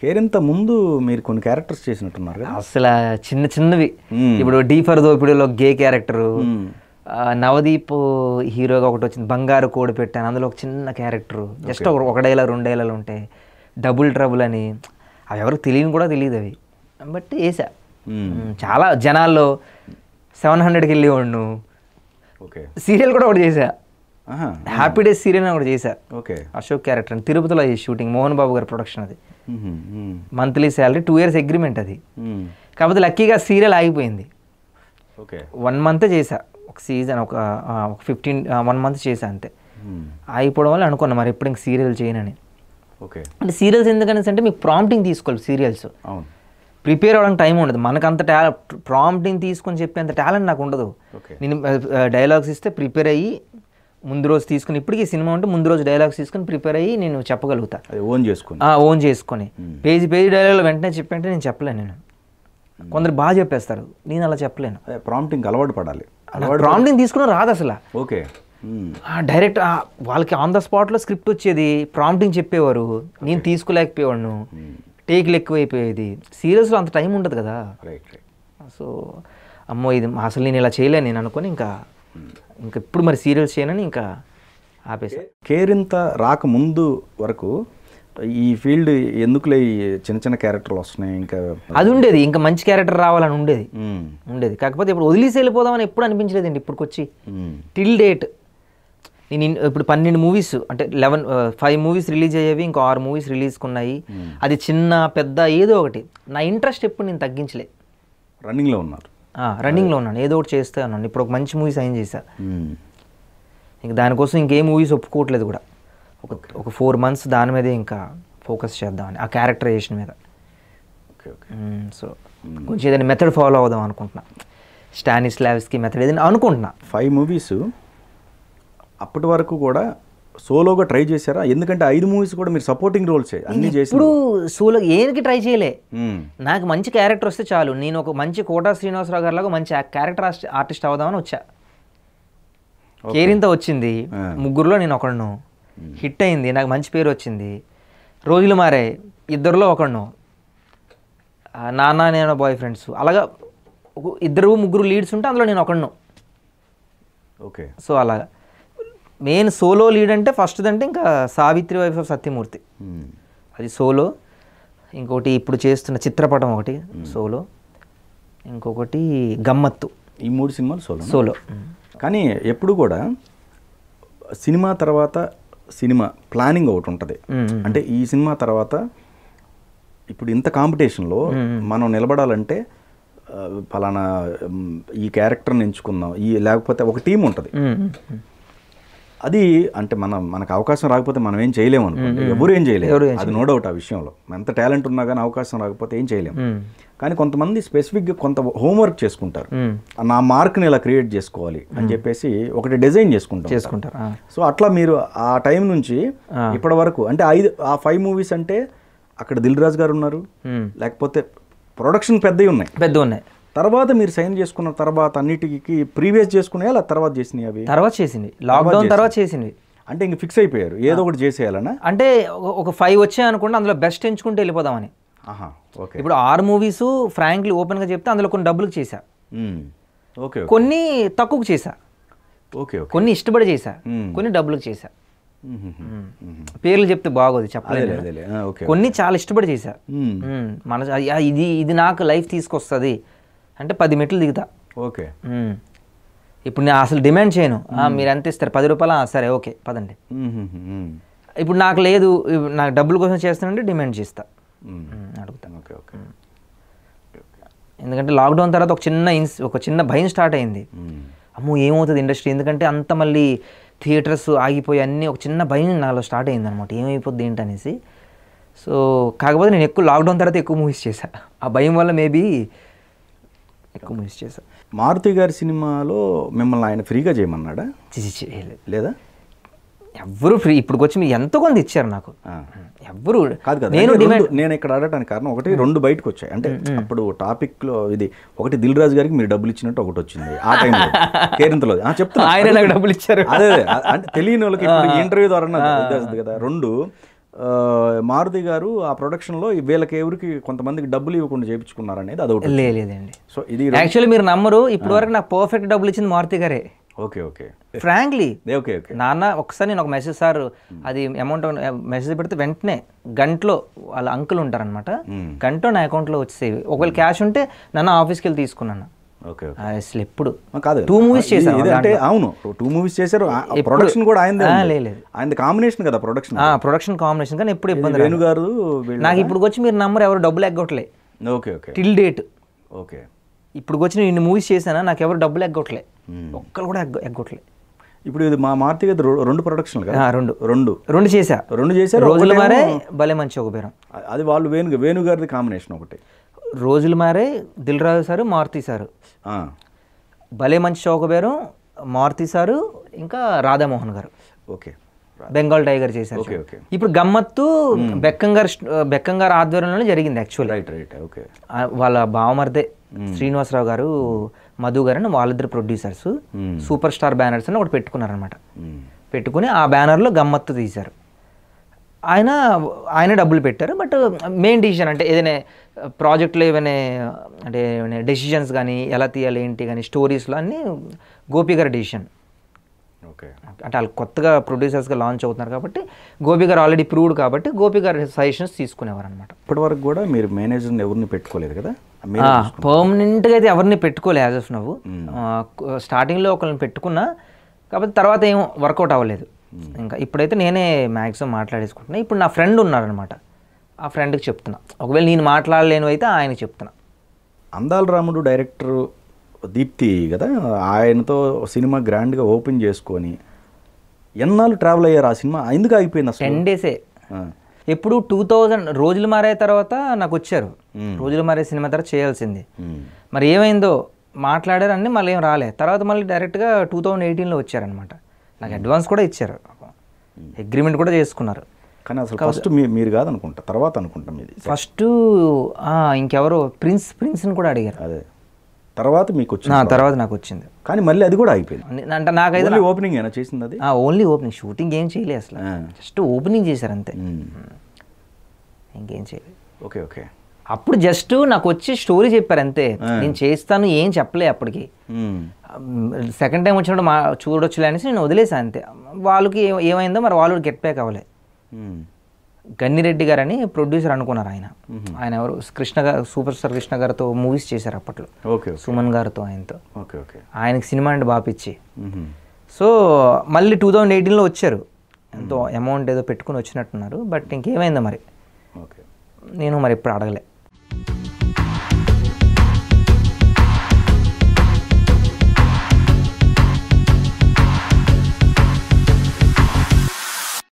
కేరింత ముందు మీరు కొన్ని క్యారెక్టర్స్ చేసినట్టున్నారు కదా అసలు చిన్న చిన్నవి మ్మ్. ఇప్పుడు డీఫర్ దోపిడిలో గే క్యారెక్టరు మ్మ్. నవదీప్ హీరోగా ఒకటి వచ్చింది బంగారు కోడి పెట్టాను అందులో ఒక చిన్న క్యారెక్టర్ జస్ట్ ఒక ఒక డైలాగ్ రెండు డైలాగులు ఉంటాయి డబుల్ ట్రబుల్ అని అవి ఎవరికి తెలియని కూడా తెలియదు అవి బట్ వేసా మ్మ్. మ్మ్. చాలా జనాల్లో సెవెన్ హండ్రెడ్కి వెళ్ళి వాడు ఓకే సీరియల్ కూడా ఒకటి చేశా ఆహా. హ్యాపీ డేస్ సీరియల్ ఒకటి చేశా ఓకే అశోక్ క్యారెక్టర్ అని తిరుపతిలో ఈ షూటింగ్ మోహన్ బాబు గారి ప్రొడక్షన్ అది hmm. Hmm. Monthly salary two years agreement అది మ్మ్. కాకపోతే లక్కీగా సీరియల్ ఆగిపోయింది ఓకే వన్ మంత్ చేసా ఒక సీజన్ ఒక ఆ, ఒక ఫిఫ్టీన్ వన్ మంత్ చేసా అంతే మ్మ్. ఆగిపోవడం వల్ల అనుకున్నా మరి ఎప్పుడు ఇంక సీరియల్ చేయనని ఓకే అంటే సీరియల్స్ ఎందుకనేసి అంటే మీకు ప్రాంప్టింగ్ తీసుకోవాలి సీరియల్స్ అవును ప్రిపేర్ అవ్వడానికి టైం ఉండదు మనకు అంత టా ప్రాంప్టింగ్ తీసుకొని చెప్పేంత టాలెంట్ నాకు ఉండదు ఓకే నేను డైలాగ్స్ ఇస్తే ప్రిపేర్ అయ్యి ముందు రోజు తీసుకుని ఇప్పటికీ సినిమా ఉంటే ముందు రోజు డైలాగ్స్ తీసుకొని ప్రిపేర్ అయ్యి నేను చెప్పగలుగుతా అది ఓన్ చేసుకుని ఓన్ చేసుకొని పేజీ పేజీ డైలాగ్ వెంటనే చెప్పంటే నేను చెప్పలేను నేను కొందరు బాగా చెప్పేస్తారు నేను అలా చెప్పలేను అదే ప్రాంప్టింగ్ అలవాటు పడాలి ప్రాంప్టింగ్ తీసుకుని రాదు అసలు ఓకే మ్మ్. డైరెక్ట్ వాళ్ళకి ఆన్ ద స్పాట్లో స్క్రిప్ట్ వచ్చేది ప్రాంప్టింగ్ చెప్పేవారు నేను తీసుకోలేకపోయేవాడిను టేక్లు ఎక్కువైపోయేది సీరియల్స్లో అంత టైం ఉండదు కదా రైట్ రైట్ సో అమ్మో ఇది అసలు నేను ఇలా చేయలేను నేను అనుకొని ఇంకా ఇంకా ఇప్పుడు మరి సీరియల్స్ చేయనని ఇంకా ఆపేసా కేరింత రాకముందు వరకు ఈ ఫీల్డ్ ఎందుకులే ఈ చిన్న చిన్న క్యారెక్టర్లు వస్తున్నాయి ఇంకా అది ఉండేది ఇంకా మంచి క్యారెక్టర్ రావాలని ఉండేది మ్మ్. ఉండేది కాకపోతే ఇప్పుడు వదిలేసి వెళ్ళిపోదామని ఎప్పుడు అనిపించలేదండి ఇప్పటికొచ్చి మ్మ్. టిల్ డేట్ నేను ఇన్- ఇప్పుడు పన్నెండు మూవీస్ అంటే లెవెన్ ఫైవ్ మూవీస్ రిలీజ్ అయ్యేవి ఇంకో ఆరు మూవీస్ రిలీజ్ ఉన్నాయి అది చిన్న పెద్ద ఏదో ఒకటి నా ఇంట్రెస్ట్ ఎప్పుడు నేను తగ్గించలే రన్నింగ్లో ఉన్నారు రన్నింగ్లో ఉన్నాను ఏదో ఒకటి చేస్తే ఉన్నాను ఇప్పుడు ఒక మంచి మూవీ సైన్ చేశా మ్మ్. ఇంక దానికోసం ఇంకే మూవీస్ ఒప్పుకోవట్లేదు కూడా ఒక ఒక ఫోర్ మంత్స్ దాని మీదే ఇంకా ఫోకస్ చేద్దామని ఆ క్యారెక్టరైజేషన్ మీద ఓకే ఓకే సో కొంచెం ఏదైనా మెథడ్ ఫాలో అవుదాం అనుకుంటున్నా స్టానిస్ లావిస్కి మెథడ్ ఏదైనా అనుకుంటున్నా ఫైవ్ మూవీస్ అప్పటి వరకు కూడా సోలోగా ట్రై చేశారా ఎందుకంటే ఐదు మూవీస్ కూడా మీరు సపోర్టింగ్ రోల్స్ అన్ని చేసి ఇప్పుడు సోలో ఏనికి ట్రై చేయలే నాకు మంచి క్యారెక్టర్ వస్తే చాలు నేను ఒక మంచి కోటా శ్రీనివాసరావు గారిలాగా మంచి క్యారెక్టర్ ఆర్టిస్ట్ అవుదామని వచ్చా కేరింత వచ్చింది ఆ. ముగ్గురులో నేను ఒకడును హిట్ అయింది నాకు మంచి పేరు వచ్చింది రోజులు మారాయి ఇద్దరిలో ఒకడును ఆ, నాన్న నేను బాయ్ ఫ్రెండ్స్ అలాగా ఒక- ఇద్దరు ముగ్గురు లీడ్స్ ఉంటే అందులో నేను ఒకడును ఓకే సో అలాగా మెయిన్ సోలో లీడ్ అంటే ఫస్ట్ అంటే ఇంకా సావిత్రి వైఫ్ ఆఫ్ సత్యమూర్తి అది సోలో ఇంకొకటి ఇప్పుడు చేస్తున్న చిత్రపటం ఒకటి సోలో ఇంకొకటి గమ్మత్తు ఈ మూడు సినిమాలు సోలో సోలో కానీ ఎప్పుడు కూడా సినిమా తర్వాత సినిమా ప్లానింగ్ ఒకటి ఉంటుంది అంటే ఈ సినిమా తర్వాత ఇప్పుడు ఇంత కాంపిటీషన్లో మనం నిలబడాలంటే ఆ, ఫలానా మ్, ఈ క్యారెక్టర్ని ఎంచుకుందాం ఈ లేకపోతే ఒక టీం ఉంటుంది అది అంటే మన మనకు అవకాశం రాకపోతే మనం ఏం చేయలేము అనుకోండి ఎవరు ఏం చేయలేము అది నో డౌట్ ఆ విషయంలో ఎంత టాలెంట్ ఉన్నా కానీ అవకాశం రాకపోతే ఏం చేయలేము కానీ కొంతమంది స్పెసిఫిక్గా కొంత హోంవర్క్ చేసుకుంటారు నా మార్క్ని ఇలా క్రియేట్ చేసుకోవాలి అని చెప్పేసి ఒకటి డిజైన్ చేసుకుంటాం చేసుకుంటారు ఆ. సో అట్లా మీరు ఆ టైం నుంచి ఇప్పటి వరకు అంటే ఐదు ఆ ఫైవ్ మూవీస్ అంటే అక్కడ దిల్ రాజు గారు ఉన్నారు మ్మ్. లేకపోతే ప్రొడక్షన్ పెద్దవి ఉన్నాయి పెద్ద ఉన్నాయి తర్వాత మీరు సైన్ చేసుకున్న తర్వాత అన్నిటికీ ప్రీవియస్ చేసుకున్నాయా అలా తర్వాత చేసినాయి అవి తర్వాత చేసింది లాక్డౌన్ తర్వాత చేసింది అంటే ఇంక ఫిక్స్ అయిపోయారు ఏదో ఒకటి చేసేయాలనా అంటే ఒక- ఒక ఫైవ్ వచ్చాయి అనుకోండి అందులో బెస్ట్ ఎంచుకుంటూ వెళ్ళిపోదామని ఆహా ఓకే ఇప్పుడు ఆరు మూవీస్ ఫ్రాంక్లీ ఓపెన్గా చెప్తే అందులో కొన్ని డబ్బులకు చేశా మ్మ్. ఓకే ఓకే కొన్ని తక్కువకు చేశా ఓకే ఓకే కొన్ని ఇష్టపడి చేశా మ్మ్. కొన్ని డబ్బులకు చేశా మ్మ్, మ్మ్, మ్మ్. పేర్లు చెప్తే బాగోదు చెప్పలేదు అదేలే అదేలే ఆ, ఓకే కొన్ని చాలా ఇష్టపడి చేశా మ్మ్. మ్మ్. మన ఆ, ఇది ఇది నాకు లైఫ్ తీసుకొస్తుంది అంటే పది మెట్లు దిగుతా ఓకే మ్మ్. ఇప్పుడు నేను అసలు డిమాండ్ చేయను ఆ, మీరు ఎంత ఇస్తారు పది రూపాయలు ఆ, సరే ఓకే పదండి మ్మ్, మ్మ్, మ్మ్. ఇప్పుడు నాకు లేదు ఇప్పుడు నాకు డబ్బుల కోసం చేస్తానంటే డిమాండ్ చేస్తా మ్మ్. మ్మ్, అడుగుతా ఓకే ఓకే ఎందుకంటే లాక్డౌన్ తర్వాత ఒక చిన్న ఇన్స్ ఒక చిన్న భయం స్టార్ట్ అయింది మ్మ్. అమ్మో ఏమవుతుంది ఇండస్ట్రీ ఎందుకంటే అంత మళ్ళీ థియేటర్స్ ఆగిపోయి అన్నీ ఒక చిన్న భయం నాలో స్టార్ట్ అయింది అనమాట ఏమైపోద్ది ఏంటనేసి సో కాకపోతే నేను ఎక్కువ లాక్డౌన్ తర్వాత ఎక్కువ మూవీస్ చేశా ఆ భయం వల్ల మేబీ ఎక్కువ మూవీస్ చేశా మారుతి గారి సినిమాలో మిమ్మల్ని ఆయన ఫ్రీగా చేయమన్నాడా చిచి చి, ఏ లేదు. లేదా ఎవ్వరు ఫ్రీ ఇప్పుడు వచ్చి మీరు ఎంతో కొంత ఇచ్చారు నాకు ఆ. ఎవ్వరు కాదు కదా నేను అంటే డిమాండ్ రెండు- నేను ఇక్కడ అడగడానికి కారణం ఒకటి రెండు బయటకు వచ్చాయి అంటే అప్పుడు టాపిక్ లో ఇది ఒకటి దిల్ రాజు గారికి మీరు డబ్బులు ఇచ్చినట్టు ఒకటి వచ్చింది ఆ టైంలో కేరింతలో ఆ, చెప్తున్నా ఆయన నాకు డబ్బులు ఇచ్చారు అదే అదే. అ- అంటే తెలియని వాళ్ళకి ఇప్పుడు ఇంటర్వ్యూ ద్వారా తెలుస్తుంది కదా రెండు ఆ, మారుతి గారు ఆ ప్రొడక్షన్లో వీళ్ళకి ఎవరికి కొంతమందికి డబ్బులు ఇవ్వకుండా చేయించుకున్నారు అనేది అదొకటి లే లేదండి సో ఇది యాక్చువల్లీ మీరు నమ్మరు ఇప్పటి వరకు నాకు పర్ఫెక్ట్ డబ్బులు ఇచ్చింది మారుతి గారే okay okay frankly okay okay నాన్న ఒకసారి నేను ఒక మెసేజ్ సార్ అది అమౌంట్ మెసేజ్ పెడితే వెంటనే గంటలో వాళ్ళ అంకుల్ ఉంటారనమాట గంటలో నా అకౌంట్లో వచ్చేసేవి ఒకవేళ క్యాష్ ఉంటే నన్ను ఆఫీస్కి వెళ్ళి తీసుకున్నాను ఓకే ఓకే అసలు ఎప్పుడు ఆ, కాదు Two movies ఇది- చేశాను ఇది అంటే అవును టూ మూవీస్ చేశారు ప్రొడక్షన్ కూడా ఆయనదే ఆ, ఉంది. లేదు, లేదు. ఆయనది కాంబినేషన్ కదా ప్రొడక్షన్ ప్రొడక్షన్ కాంబినేషన్ కానీ ఎప్పుడు ఇబ్బంది వేణు గారు వీళ్ళు నాకు ఇప్పుడు వచ్చి మీరు నంబర్ ఎవరు డబ్బులు ఎగ్గొట్టలే okay okay till date okay ఇప్పుడు వచ్చి నేను ఇన్ని మూవీస్ చేశానా నాకు ఎవరు డబ్బులు ఎగ్గొట్టలే ఒక్కరు కూడా ఎగ్గ ఎగ్గొట్టలే ఇప్పుడు ఇది మా మార్తి గారి రె- రెండు ప్రొడక్షన్లు కదా ఆ, రెండు రెండు రెండు చేశా రెండు చేశారు రోజులు ఒకటేమో- మారే భలే మంచి ఒక బేరం అది వాళ్ళు వేణు వేణు గారిది కాంబినేషన్ ఒకటి రోజులు మారే దిల్ రాజు సారు మారుతి సారు ఆ, భలే మంచి చౌక బేరం మారుతి సారు ఇంకా రాధామోహన్ గారు ఓకే బెంగాల్ టైగర్ చేశారు ఓకే ఓకే ఇప్పుడు గమ్మత్తు బెక్కం గారు బెక్కం గారు ఆధ్వర్యంలోనే జరిగింది యాక్చువల్లీ రైట్ రైట్ ఓకే వాళ్ళ బావమర్దే శ్రీనివాసరావు గారు మధు గారు అని వాళ్ళిద్దరు producers hmm. Super star banners అని ఒకటి పెట్టుకున్నారనమాట మ్మ్. పెట్టుకుని ఆ బ్యానర్లో గమ్మత్తు తీశారు ఆయన ఆయన డబ్బులు పెట్టారు బట్ మెయిన్ డిసిషన్ అంటే ఏదైనా ప్రాజెక్ట్లో ఏమైనా అంటే ఏమైనా డెసిషన్స్ కానీ ఎలా తీయాలి ఏంటి కానీ స్టోరీస్లో అన్నీ గోపి గారి డెసిషన్ ఓకే అంటే వాళ్ళు కొత్తగా ప్రొడ్యూసర్స్గా లాంచ్ అవుతున్నారు కాబట్టి గోపి గారు ఆల్రెడీ ప్రూవ్డ్ కాబట్టి గోపి గారి సజెషన్స్ తీసుకునేవారు అనమాట ఇప్పటి వరకు కూడా మీరు మేనేజర్ని ఎవరిని పెట్టుకోలేదు కదా మీరు పర్మనెంట్గా అయితే ఎవరిని పెట్టుకోలే యాజ్ ఆఫ్ నువ్వు స్టార్టింగ్లో ఒకరిని పెట్టుకున్నా కాకపోతే తర్వాత ఏం వర్కౌట్ అవ్వలేదు ఇంకా ఇప్పుడైతే నేనే మ్యాక్సిమం మాట్లాడేసుకుంటున్నా ఇప్పుడు నా ఫ్రెండ్ ఉన్నారనమాట ఆ ఫ్రెండ్కి చెప్తున్నా ఒకవేళ నేను మాట్లాడలేను అయితే ఆయనకి చెప్తున్నా అందాల రాముడు డైరెక్టర్ దీప్తి కదా ఆయనతో సినిమా గ్రాండ్గా ఓపెన్ చేసుకొని ఎన్నాళ్ళు ట్రావెల్ అయ్యారు ఆ సినిమా ఎందుకు ఆగిపోయింది అసలు టెన్ డేసే ఆ, ఎప్పుడు టూ థౌజండ్ రోజులు మారే తర్వాత నాకు వచ్చారు మ్మ్. రోజులు మారే సినిమా తర్వాత చేయాల్సింది మ్మ్. మరి ఏమైందో మాట్లాడారు అన్నీ మళ్ళీ ఏం రాలే తర్వాత మళ్ళీ డైరెక్ట్గా టూ థౌజండ్ ఎయిటీన్లో వచ్చారనమాట నాకు అడ్వాన్స్ కూడా ఇచ్చారు అగ్రిమెంట్ కూడా చేసుకున్నారు కానీ అసలు ఫస్ట్ మీ మీరు కాదనుకుంటా తర్వాత అనుకుంటాం ఇది ఫస్ట్ ఇంకెవరో ప్రిన్స్ ప్రిన్స్ని కూడా అడిగారు అదే తర్వాత మీకు వచ్చింది నా తర్వాత నాకు వచ్చింది కానీ మళ్ళీ అది కూడా అయిపోయింది నే- అంటే నాకైతే ఓన్లీ ఓపెనింగ్ అయినా చేసింది అది ఓన్లీ ఓపెనింగ్ షూటింగ్ ఏం చేయలేదు అసలు ఆ. జస్ట్ ఓపెనింగ్ చేశారు అంతే మ్మ్. ఇంకేం చేయలేదు ఓకే ఓకే అప్పుడు జస్ట్ నాకు వచ్చి స్టోరీ చెప్పారు అంతే నేను చేస్తాను ఏం చెప్పలే అప్పటికి మ్మ్. సెకండ్ టైం వచ్చినప్పుడు మా చూడొచ్చులే అనేసి నేను వదిలేసాను అంతే వాళ్ళకి ఏ- ఏమైందో మరి వాళ్ళు గెట్ బ్యాక్ అవ్వలే మ్మ్. గన్నిరెడ్డి గారు అని ప్రొడ్యూసర్ అనుకున్నారు ఆయన ఆయన ఎవరు కృష్ణ గారు సూపర్ స్టార్ కృష్ణ గారితో మూవీస్ చేశారు అప్పట్లో ఓకే ఓకే సుమన్ గారితో ఆయనతో ఓకే ఓకే ఆయనకి సినిమా అంటే బాగా పిచ్చి మ్మ్. సో మళ్ళీ టూ థౌజండ్ ఎయిటీన్లో వచ్చారు ఎంతో అమౌంట్ ఏదో పెట్టుకుని వచ్చినట్టున్నారు బట్ ఇంకేమైందో మరి ఓకే నేను మరి ఎప్పుడు అడగలే